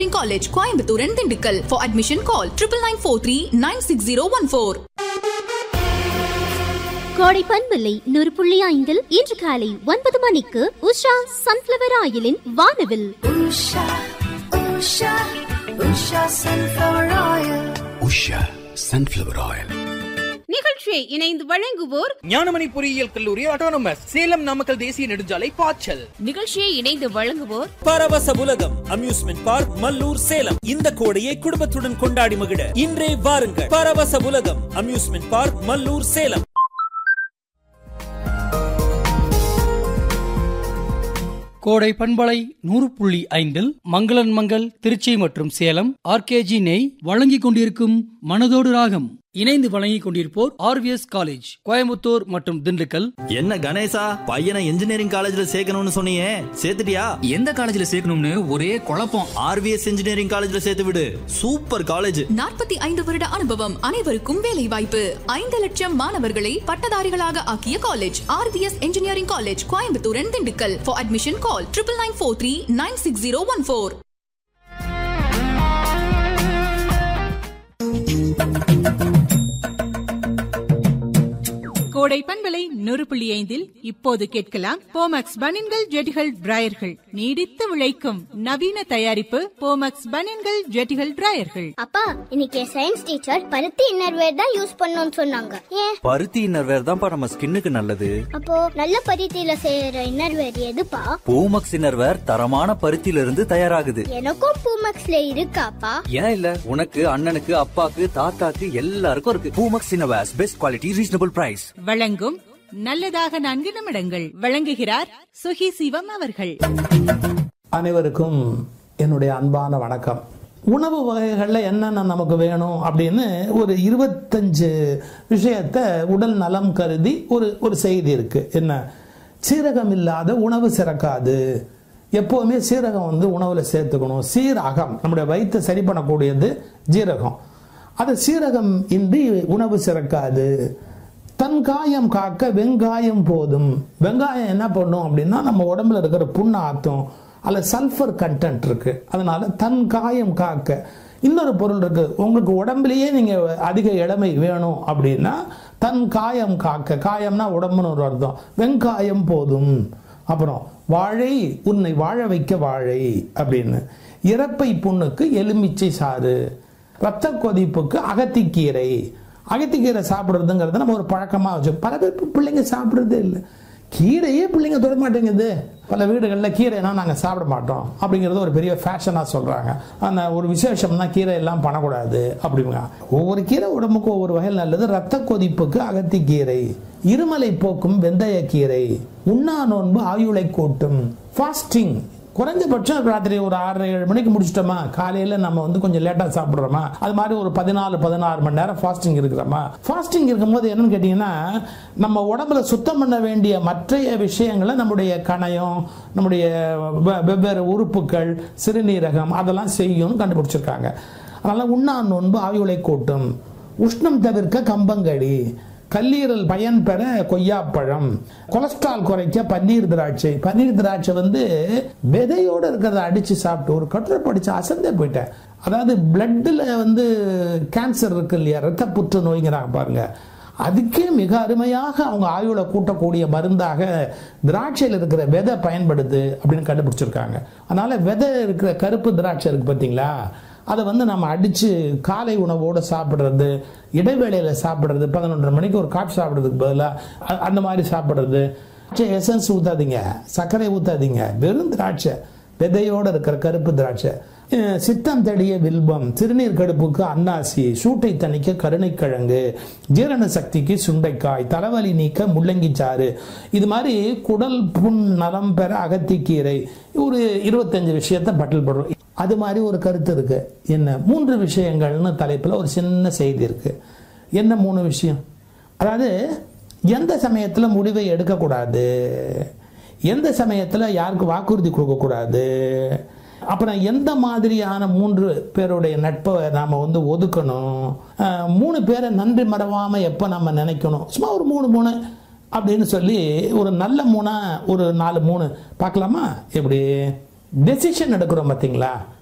College, Coimbatore and Dindigul. For admission, call triple nine four three nine six zero one four. கோடை பண்பில்லை நூறு புள்ளி ஐந்தில் இன்று காலை ஒன்பது மணிக்கு உஷா சன்ஃபிளவர் ஆயிலின் வானவில் Usha, Usha, Usha sunflower oil. Usha sunflower oil நிகழ்ச்சியை இணைந்து வழங்குவோர் ஞானமணி பொறியியல் கல்லூரி ஆட்டோனமஸ் சேலம் நாமக்கல் தேசிய நெடுஞ்சாலை பாய்ச்சல் நிகழ்ச்சியை இணைந்து வழங்குவோர் பரவச உலகம் அம்யூஸ்மெண்ட் பார்க் மல்லூர் சேலம் இந்த கோடையை குடும்பத்துடன் கொண்டாடி மகிழ இன்றே வாருங்கள் பரவச உலகம் அம்யூஸ்மெண்ட் பார்க் மல்லூர் சேலம் கோடை பண்பலை நூறு புள்ளி ஐந்தில் மங்களன் மங்கள் திருச்சி மற்றும் சேலம் ஆர்கேஜி நெய் வழங்கிக் கொண்டிருக்கும் மனதோடு ராகம் இணைந்து வழங்கிக் கொண்டிருப்போர் ஆர்விஎஸ் காலேஜ் கோயம்புத்தூர் மற்றும் திண்டுக்கல் என்ன கணேசா பையனை இன்ஜினியரிங் காலேஜ்ல சேர்க்கணும்னு சொன்னியே சேர்த்துட்டியா எந்த காலேஜ்ல சேர்க்கணும்னு ஒரே குழப்பம் ஆர்விஎஸ் இன்ஜினியரிங் காலேஜ்ல சேர்த்து விடு சூப்பர் காலேஜ் நாற்பத்தி ஐந்து வருட அனுபவம் அனைவருக்கும் வேலை வாய்ப்பு ஐந்து லட்சம் மாணவர்களை பட்டதாரிகளாக ஆக்கிய college RVS engineering college Coimbatore and Dindigul for admission call triple nine four three nine six zero one four கோடை பண்பலை நூறு புள்ளி ஐந்தில் இப்போது கேட்கலாம் போமக்ஸ் பனின்கள் ஜெட்டிகள் டிராயர்கள் நீடித்து உழைக்கும் நவீன தயாரிப்பு போமக்ஸ் பனின்கள் ஜெட்டிகள் டிராயர்கள் அப்பா இன்னைக்கு சயின்ஸ் டீச்சர் பருத்தி இன்னர்வேர் தான் யூஸ் பண்ணணும்னு சொன்னாங்க ஏன் பருத்தி இன்னர்வேர் தான்ப்பா நம்ம ஸ்கின்னுக்கு நல்லது அப்போ நல்ல பருத்தியில செய்யற இன்னர்வேர் எதுப்பா பூமக்ஸ் இன்னர்வேர் தரமான பருத்தியில இருந்து தயாராகுது எனக்கும் பூமக்ஸ்ல இருக்காப்பா ஏன் இல்ல உனக்கு அண்ணனுக்கு அப்பாக்கு தாத்தாக்கு எல்லாருக்கும் இருக்கு Poomex innerwears best quality reasonable price வழங்கும் நல்லதாக நான்கு நிமிடங்கள் வழங்குகிறார் சுகி சிவம் அவர்கள் அனைவருக்கும் என்னுடைய அன்பான வணக்கம் உணவு வகைகளில் என்னென்ன நமக்கு வேணும் அப்படின்னு ஒரு இருபத்தஞ்சு விஷயத்தை உடல் நலம் கருதி ஒரு ஒரு செய்தி இருக்கு என்ன சீரகம் இல்லாத உணவு சிறக்காது எப்போவுமே சீரகம் வந்து உணவில் சேர்த்துக்கணும் சீரகம் நம்முடைய வயிற்றை சரி பண்ணக்கூடியது ஜீரகம் அது சீரகம் இன்றி உணவு சிறக்காது தன் காயம் காக்க வெங்காயம் போதும் வெங்காயம் என்ன பண்ணும் அப்படின்னா நம்ம உடம்புல இருக்கிற புண்ணை ஆற்றும் அதில் சல்ஃபர் கண்டென்ட் இருக்கு அதனால தன் காயம் காக்க இன்னொரு பொருள் இருக்கு உங்களுக்கு உடம்புலயே நீங்க அதிக இளமை வேணும் அப்படின்னா தன் காயம் காக்க காயம்னா உடம்புன்னு ஒரு அர்த்தம் வெங்காயம் போதும் அப்புறம் வாழை உன்னை வாழ வைக்க வாழை அப்படின்னு இறப்பை புண்ணுக்கு எலுமிச்சை சாறு ரத்த கொதிப்புக்கு அகத்திக்கீரை அகத்திக்கீரை சாப்பிட்றதுங்கிறத நம்ம ஒரு பழக்கமாக வச்சோம் பல பேர் பிள்ளைங்க சாப்பிட்றதே இல்லை கீரையே பிள்ளைங்க தொட மாட்டேங்குது பல வீடுகளில் கீரைனா நாங்கள் சாப்பிட மாட்டோம் அப்படிங்கிறது ஒரு பெரிய ஃபேஷனாக சொல்கிறாங்க அந்த ஒரு விசேஷம்னா கீரை எல்லாம் பண்ணக்கூடாது அப்படிங்க ஒவ்வொரு கீரை உடம்புக்கு ஒவ்வொரு வகையில் நல்லது ரத்த கொதிப்புக்கு அகத்திக்கீரை இருமலை போக்கும் வெந்தயக்கீரை உண்ணா நோன்பு ஆயுளை கூட்டும் ஃபாஸ்டிங் குறைஞ்சபட்சம் ராத்திரி ஒரு ஆறரை ஏழு மணிக்கு முடிச்சிட்டோமா காலையில் நம்ம வந்து கொஞ்சம் லேட்டாக சாப்பிட்றோமா அது மாதிரி ஒரு பதினாலு பதினாறு மணி நேரம் ஃபாஸ்டிங் இருக்கிறோமா ஃபாஸ்டிங் இருக்கும்போது என்னன்னு கேட்டிங்கன்னா நம்ம உடம்புல சுத்தம் பண்ண வேண்டிய மற்றைய விஷயங்களை நம்முடைய கணையம் நம்முடைய வெ- வெவ்வேறு உறுப்புகள் சிறுநீரகம் அதெல்லாம் செய்யும்னு கண்டுபிடிச்சிருக்காங்க அதனால உண்ணா நோன்பு ஆயுளை கூட்டும் உஷ்ணம் தவிர்க்க கம்பங்களி கல்லீரல் பயன் பெற கொய்யாப்பழம் கொலஸ்ட்ரால் குறைக்க பன்னீர் திராட்சை பன்னீர் திராட்சை வந்து விதையோட இருக்கிறத அடிச்சு சாப்பிட்டு ஒரு கட்டுரை படிச்சு அசந்தே போயிட்டேன் அதாவது பிளட்டில் வந்து கேன்சர் இருக்கு இல்லையா ரத்த புற்று நோய்ங்கிறாங்க பாருங்க அதுக்கே மிக அருமையாக அவங்க ஆயுளை கூட்டக்கூடிய மருந்தாக திராட்சையில் இருக்கிற விதை பயன்படுது அப்படின்னு கண்டுபிடிச்சிருக்காங்க அதனால விதை இருக்கிற கருப்பு திராட்சை இருக்கு பார்த்தீங்களா அதை வந்து நம்ம அடித்து காலை உணவோடு சாப்பிட்றது இடைவேளையில் சாப்பிட்றது பதினொன்றரை மணிக்கு ஒரு காஃபி சாப்பிட்றதுக்கு பதிலாக அந்த மாதிரி சாப்பிட்றது எசன்ஸ் ஊற்றாதீங்க சர்க்கரை ஊற்றாதீங்க வெறும் திராட்சை விதையோடு இருக்கிற கருப்பு திராட்சை அஹ் சித்தம் தெளிய வில்வம் சிறுநீர் கடுப்புக்கு அன்னாசி சூட்டை தணிக்க கருணைக்கிழங்கு ஜீரண சக்திக்கு சுண்டைக்காய் தலைவலி நீக்க முள்ளங்கி சாறு இது மாதிரி குடல் புண் நலம் பெற அகத்திக்கீரை ஒரு இருபத்தஞ்சு விஷயத்தை பட்டியல் போடுறோம் அது மாதிரி ஒரு கருத்து இருக்கு என்ன மூன்று விஷயங்கள்னு தலைப்பில் ஒரு சின்ன செய்தி இருக்கு என்ன மூணு விஷயம் அதாவது எந்த சமயத்தில் முடிவை எடுக்கக்கூடாது எந்த சமயத்தில் யாருக்கு வாக்குறுதி கொடுக்கக்கூடாது அப்புறம் எந்த மாதிரியான மூன்று பேருடைய நட்பை நாம் வந்து ஒதுக்கணும் அஹ், மூணு பேரை நன்றி மறவாமல் எப்போ நம்ம நினைக்கணும் சும்மா ஒரு மூணு மூணு அப்படின்னு சொல்லி ஒரு நல்ல மூணா ஒரு நாலு மூணு பார்க்கலாமா எப்படி டெசிஷன் எடுக்கிறோம் பார்த்தீங்களா